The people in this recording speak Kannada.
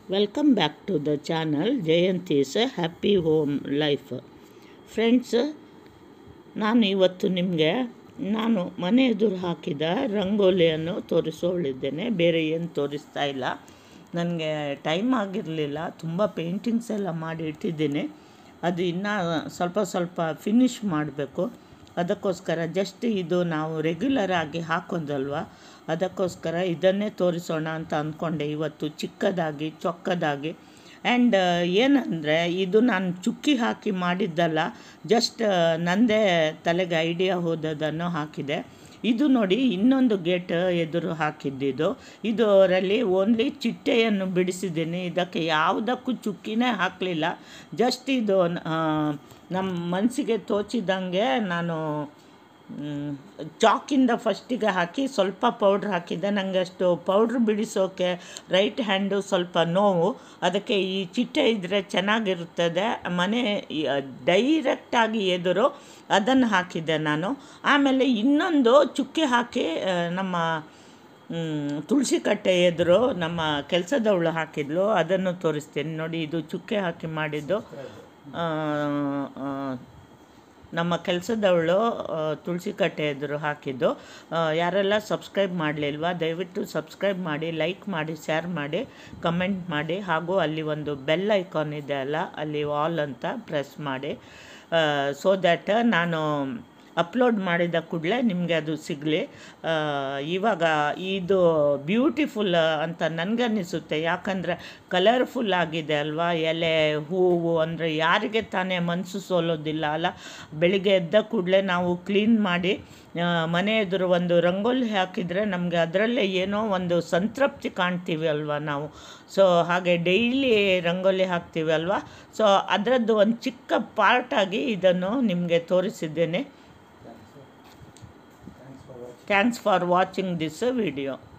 welcome back to the channel Jayanthi's happy home life friends ನಾನು ಇವತ್ತು ನಿಮಗೆ ನಾನು ಮನೆ ಎದುರು ಹಾಕಿದ ರಂಗೋಲಿಯನ್ನು ತೋರಿಸೋಳಿದ್ದೇನೆ ಬೇರೆ ಏನು ತೋರಿಸ್ತಾ ಇಲ್ಲ ನನಗೆ ಟೈಮ್ ಆಗಿರಲಿಲ್ಲ ತುಂಬ ಪೇಂಟಿಂಗ್ಸ್ ಎಲ್ಲ ಮಾಡಿ ಇಟ್ಟಿದ್ದೀನಿ ಅದು ಇನ್ನೂ ಸ್ವಲ್ಪ ಸ್ವಲ್ಪ ಫಿನಿಷ್ ಮಾಡಬೇಕು ಅದಕ್ಕೋಸ್ಕರ ಜಸ್ಟ್ ಇದು ನಾವು ರೆಗ್ಯುಲರ್ ಆಗಿ ಹಾಕೋದಲ್ವ ಅದಕ್ಕೋಸ್ಕರ ಇದನ್ನೇ ತೋರಿಸೋಣ ಅಂತ ಅಂದ್ಕೊಂಡೆ ಇವತ್ತು ಚಿಕ್ಕದಾಗಿ ಚೊಕ್ಕದಾಗಿ ಆ್ಯಂಡ್ ಏನಂದರೆ ಇದು ನಾನು ಚುಕ್ಕಿ ಹಾಕಿ ಮಾಡಿದ್ದಲ್ಲ ಜಸ್ಟ್ ನಂದೇ ತಲೆಗೆ ಐಡಿಯಾ ಹೋದದನ್ನು ಹಾಕಿದೆ ಇದು ನೋಡಿ ಇನ್ನೊಂದು ಗೇಟ್ ಎದುರು ಹಾಕಿದ್ದಿದ್ದು ಇದರಲ್ಲಿ ಓನ್ಲಿ ಚಿಟ್ಟೆಯನ್ನು ಬಿಡಿಸಿದ್ದೀನಿ ಇದಕ್ಕೆ ಯಾವುದಕ್ಕೂ ಚುಕ್ಕಿನೇ ಹಾಕಲಿಲ್ಲ ಜಸ್ಟ್ ಇದು ನಮ್ಮ ಮನಸ್ಸಿಗೆ ತೋಚಿದಂಗೆ ನಾನು ಚಾಕಿಂದ ಫಸ್ಟಿಗೆ ಹಾಕಿ ಸ್ವಲ್ಪ ಪೌಡ್ರ್ ಹಾಕಿದ್ದೆ ನನಗೆ ಅಷ್ಟು ಪೌಡ್ರ್ ಬಿಡಿಸೋಕೆ ರೈಟ್ ಹ್ಯಾಂಡು ಸ್ವಲ್ಪ ನೋವು ಅದಕ್ಕೆ ಈ ಚಿಟ್ಟೆ ಇದ್ದರೆ ಚೆನ್ನಾಗಿರುತ್ತದೆ ಮನೆ ಡೈರೆಕ್ಟಾಗಿ ಎದುರು ಅದನ್ನು ಹಾಕಿದ್ದೆ ನಾನು ಆಮೇಲೆ ಇನ್ನೊಂದು ಚುಕ್ಕಿ ಹಾಕಿ ನಮ್ಮ ತುಳಸಿ ಕಟ್ಟೆ ಎದುರು ನಮ್ಮ ಕೆಲಸದವಳು ಹಾಕಿದ್ಲು ಅದನ್ನು ತೋರಿಸ್ತೀನಿ ನೋಡಿ ಇದು ಚುಕ್ಕೆ ಹಾಕಿ ಮಾಡಿದ್ದು ನಮ್ಮ ಕೆಲಸದವಳು ತುಳಸಿ ಕಟ್ಟೆ ಎದುರು ಹಾಕಿದ್ದು ಯಾರೆಲ್ಲ ಸಬ್ಸ್ಕ್ರೈಬ್ ಮಾಡಲಿಲ್ವಾ ದಯವಿಟ್ಟು ಸಬ್ಸ್ಕ್ರೈಬ್ ಮಾಡಿ ಲೈಕ್ ಮಾಡಿ ಶೇರ್ ಮಾಡಿ ಕಮೆಂಟ್ ಮಾಡಿ ಹಾಗೂ ಅಲ್ಲಿ ಒಂದು ಬೆಲ್ ಐಕಾನ್ ಇದೆ ಅಲ್ಲ ಅಲ್ಲಿ ಆಲ್ ಅಂತ ಪ್ರೆಸ್ ಮಾಡಿ ಸೊ ದ್ಯಾಟ್ ನಾನು ಅಪ್ಲೋಡ್ ಮಾಡಿದ ಕೂಡಲೇ ನಿಮಗೆ ಅದು ಸಿಗಲಿ ಇವಾಗ ಇದು ಬ್ಯೂಟಿಫುಲ್ ಅಂತ ನನಗನ್ನಿಸುತ್ತೆ ಯಾಕಂದರೆ ಕಲರ್ಫುಲ್ ಆಗಿದೆ ಅಲ್ವಾ ಎಲೆ ಹೂವು ಅಂದರೆ ಯಾರಿಗೆ ತಾನೇ ಮನಸ್ಸು ಸೋಲೋದಿಲ್ಲ ಅಲ್ಲ ಬೆಳಿಗ್ಗೆ ಎದ್ದ ಕೂಡಲೇ ನಾವು ಕ್ಲೀನ್ ಮಾಡಿ ಮನೆ ಎದುರು ಒಂದು ರಂಗೋಲಿ ಹಾಕಿದರೆ ನಮಗೆ ಅದರಲ್ಲೇ ಏನೋ ಒಂದು ಸಂತೃಪ್ತಿ ಕಾಣ್ತೀವಿ ಅಲ್ವಾ ನಾವು ಸೊ ಹಾಗೆ ಡೈಲಿ ರಂಗೋಲಿ ಹಾಕ್ತೀವಿ ಅಲ್ವಾ ಸೊ ಅದರದ್ದು ಒಂದು ಚಿಕ್ಕ ಪಾರ್ಟಾಗಿ ಇದನ್ನು ನಿಮಗೆ ತೋರಿಸಿದ್ದೇನೆ thanks for watching this video